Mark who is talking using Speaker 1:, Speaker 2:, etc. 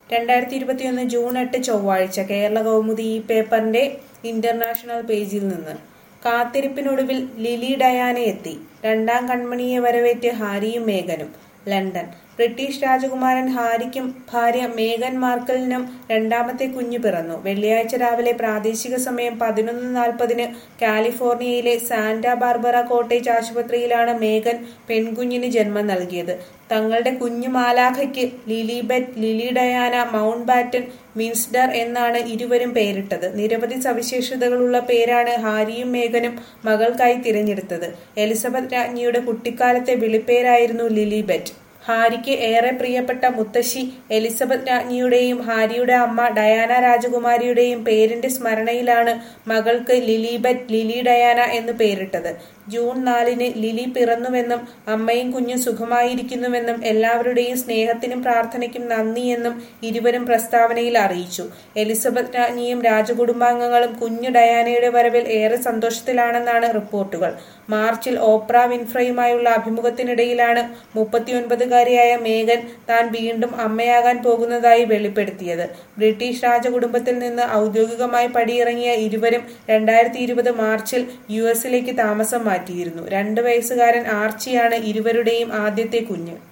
Speaker 1: രണ്ടായിരത്തി ഇരുപത്തിയൊന്ന് ജൂൺ എട്ട് ചൊവ്വാഴ്ച കേരള കൗമുദി ഈ പേപ്പറിന്റെ ഇന്റർനാഷണൽ പേജിൽ നിന്ന് കാത്തിരിപ്പിനൊടുവിൽ ലിലി ഡയാന എത്തി രണ്ടാം കൺമണിയെ വരവേറ്റ് ഹാരിയും മേഗനും ലണ്ടൻ ബ്രിട്ടീഷ് രാജകുമാരൻ ഹാരിക്കും ഭാര്യ മേഗൻ മാർക്കലിനും രണ്ടാമത്തെ കുഞ്ഞു പിറന്നു വെള്ളിയാഴ്ച രാവിലെ പ്രാദേശിക സമയം പതിനൊന്ന് നാൽപ്പതിന് കാലിഫോർണിയയിലെ സാന്റാ ബാർബറ കോട്ടേജ് ആശുപത്രിയിലാണ് മേഗൻ പെൺകുഞ്ഞിന് ജന്മം നൽകിയത് തങ്ങളുടെ കുഞ്ഞു മാലാഖയ്ക്ക് Lilibet Lili Diana Mountbatten Windsor എന്നാണ് ഇരുവരും പേരിട്ടത് നിരവധി സവിശേഷതകളുള്ള പേരാണ് ഹാരിയും മേഗനും മകൾക്കായി തിരഞ്ഞെടുത്തത് എലിസബത്ത് രാജ്ഞിയുടെ കുട്ടിക്കാലത്തെ വിളിപ്പേരായിരുന്നു ലിലിബെറ്റ് ഹാരിക്ക് ഏറെ പ്രിയപ്പെട്ട മുത്തശ്ശി എലിസബത്ത് രാജ്ഞിയുടെയും ഹാരിയുടെ അമ്മ ഡയാന രാജകുമാരിയുടെയും പേരിന്റെ സ്മരണയിലാണ് മകൾക്ക് ലിലിബറ്റ് ലിലി ഡയാന എന്ന് പേരിട്ടത് ജൂൺ നാലിന് ലിലി പിറന്നുവെന്നും അമ്മയും കുഞ്ഞും സുഖമായിരിക്കുന്നുവെന്നും എല്ലാവരുടെയും സ്നേഹത്തിനും പ്രാർത്ഥനയ്ക്കും നന്ദിയെന്നും ഇരുവരും പ്രസ്താവനയിൽ അറിയിച്ചു എലിസബത്ത് രാജ്ഞിയും രാജകുടുംബാംഗങ്ങളും കുഞ്ഞു ഡയാനയുടെ വരവിൽ ഏറെ സന്തോഷത്തിലാണെന്നാണ് റിപ്പോർട്ടുകൾ മാർച്ചിൽ ഓപ്ര വിൻഫ്രയുമായുള്ള അഭിമുഖത്തിനിടയിലാണ് മുപ്പത്തിയൊൻപതുകാരിയായ മേഗൻ താൻ വീണ്ടും അമ്മയാകാൻ പോകുന്നതായി വെളിപ്പെടുത്തിയത് ബ്രിട്ടീഷ് രാജകുടുംബത്തിൽ നിന്ന് ഔദ്യോഗികമായി പടിയിറങ്ങിയ ഇരുവരും രണ്ടായിരത്തി ഇരുപത് മാർച്ചിൽ യു എസിലേക്ക് താമസം മാറ്റിയിരുന്നു രണ്ട് വയസ്സുകാരൻ ആർച്ചിയാണ് ഇരുവരുടെയും ആദ്യത്തെ കുഞ്ഞ്